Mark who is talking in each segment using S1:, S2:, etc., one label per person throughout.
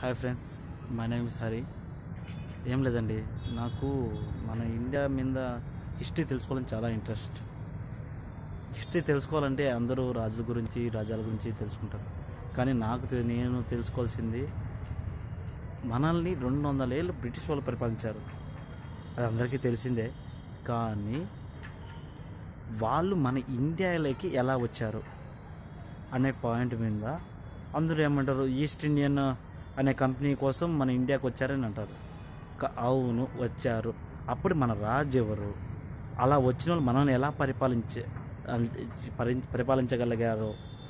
S1: hi friends my name is Hari ఏం లేదండి నాకు మన ఇండియా మీద హిస్టరీ తెలుసుకోవాలని చాలా ఇంట్రెస్ట్ హిస్టరీ తెలుసుకోవాలంటే అందరూ రాజుల గురించి రాజ్యాల గురించి తెలుసుకుంటారు కానీ నాకు తె- నేను తెలుసుకోవాల్సింది మనల్ని రెండు వందల ఏళ్ళు బ్రిటిష్ వాళ్ళు పరిపాలించారు అది అందరికీ తెలిసిందే కానీ వాళ్ళు మన ఇండియాలోకి ఎలా వచ్చారు అనే పాయింట్ మీద అందరూ ఏమంటారు ఈస్ట్ ఇండియన్ అనే కంపెనీ కోసం మన ఇండియాకి వచ్చారని అంటారు క- అవును వచ్చారు అప్పుడు మన రాజు ఎవరు అలా వచ్చిన వాళ్ళు మనల్ని ఎలా పరిపాలించే పరి- పరిపాలించగలిగారు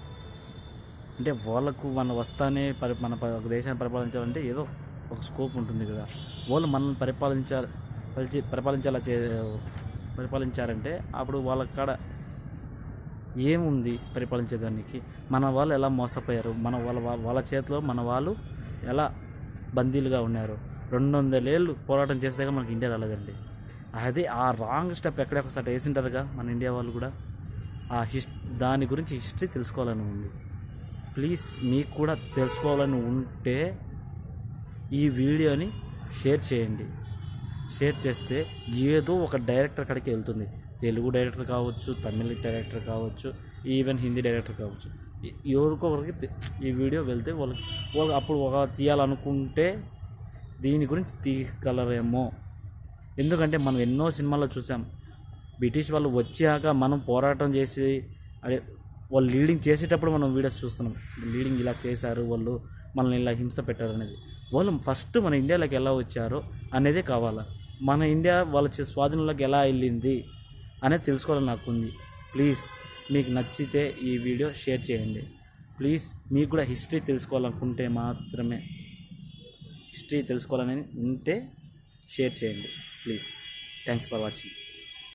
S1: అంటే వాళ్ళకు మన వస్తానే పరి మన ప- ఒక దేశాన్ని పరిపాలించాలంటే ఏదో ఒక స్కోప్ ఉంటుంది కదా వాళ్ళు మనల్ని పరిపాలించాలి పరిచి- పరిపాలించేలా చే పరిపాలించారంటే అప్పుడు వాళ్ళ కాడ ఏముంది పరిపాలించేదానికి మన వాళ్ళు ఎలా మోసపోయారు మన వాళ్ళ వా- వాళ్ళ చేతిలో మన వాళ్ళు ఎలా బందీలుగా ఉన్నారు రెండు వందలేళ్ళు పోరాటం చేస్తే మనకి ఇండియా రాలేదండి అదే ఆ రాంగ్ స్టెప్ ఎక్కడే ఒకసారి వేసింటారుగా మన ఇండియా వాళ్ళు కూడా ఆ హిస్ దాని గురించి హిస్టరీ తెలుసుకోవాలని ఉంది ప్లీజ్ మీకు కూడా తెలుసుకోవాలని ఉంటే ఈ వీడియోని షేర్ చేయండి షేర్ చేస్తే ఏదో ఒక డైరెక్టర్ కాడికి వెళ్తుంది తెలుగు డైరెక్టర్ కావచ్చు తమిళ డైరెక్టర్ కావచ్చు ఈవెన్ హిందీ డైరెక్టర్ కావచ్చు ఎ- ఎవరికో ఒకరికి తె- ఈ వీడియో వెళ్తే వాళ్ళకి వాళ్ళు అప్పుడు ఒక తీయాలనుకుంటే దీని గురించి తీయగలరేమో ఎందుకంటే మనం ఎన్నో సినిమాల్లో చూసాం బ్రిటిష్ వాళ్ళు వచ్చాక మనం పోరాటం చేసి అదే వాళ్ళు లీడింగ్ చేసేటప్పుడు మనం వీడియోస్ చూస్తున్నాం లీడింగ్ ఇలా చేశారు వాళ్ళు మనల్ని ఇలా హింస పెట్టారు అనేది వాళ్ళు ఫస్ట్ మన ఇండియాలోకి ఎలా వచ్చారో అనేదే కావాలా మన ఇండియా వాళ్ళ చే- స్వాధీనంలోకి ఎలా వెళ్ళింది అనేది తెలుసుకోవాలని నాకు ఉంది ప్లీజ్ మీకు నచ్చితే ఈ వీడియో షేర్ చేయండి ప్లీజ్ మీకు కూడా హిస్టరీ తెలుసుకోవాలనుకుంటే మాత్రమే హిస్టరీ తెలుసుకోవాలని ఉంటే షేర్ చేయండి ప్లీజ్ థ్యాంక్స్ ఫర్ వాచింగ్